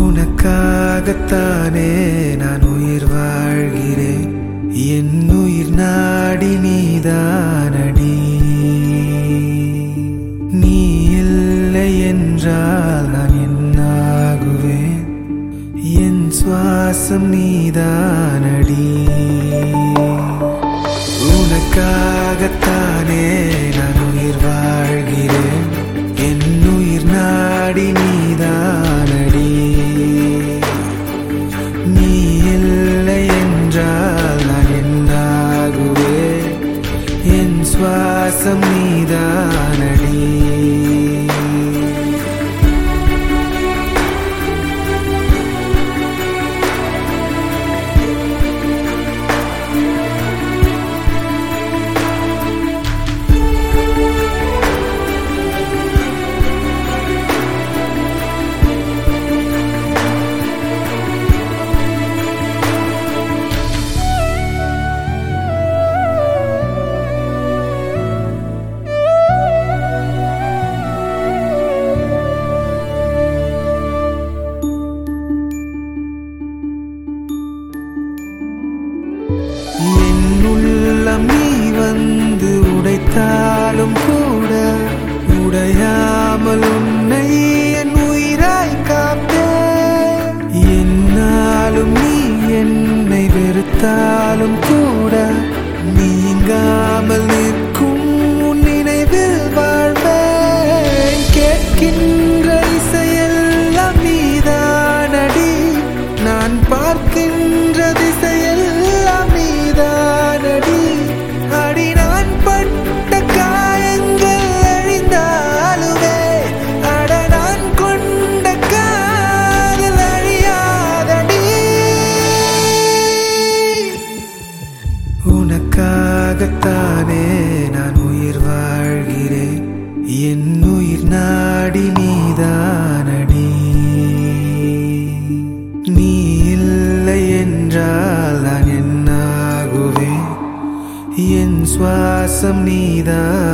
உனக்காகத்தானே நான் உயிர் வாழ்கிறேன் என் உயிர் நாடி நீதானடி நீ இல்லை என்றால் நான் என்னாகுவேன் என் சுவாசம் நீதானடி உனக்காகத்தானே நான் உயிர் வாழ்கிறேன் என் உயிர் நாடி நீதானடி நீ இல்லை என்றால் நான் என்னாகுவேன் என் சுவாசம் நீதானடி என் உள்ளம் நீ வந்து உடைத்தாலும் கூட உடையாமல் உன்னை என் உயிராய் காப்பேன் என்னாலும் நீ என்னை வெறுத்தாலும் கூட நீங்காமல் நிற்கும் உன் நினைவில் வாழ்வேன் கேட்கின்ற இசையெல்லாம் நீதானடி நான் பார்க்கின்ற திசையெல்லாம் நீதானடி அடி நான் பட்ட காயங்கள் அழிந்தாலுமே அட நான் கொண்ட காதல் அழியாதடி உனக்காகத்தானே நான் உயிர் வாழ்கிறேன் என் உயிர் நாடி நீதானடி நீ இல்லை என்றால் நான் என்னாகுவேன் என் சுவாசம் நீதான்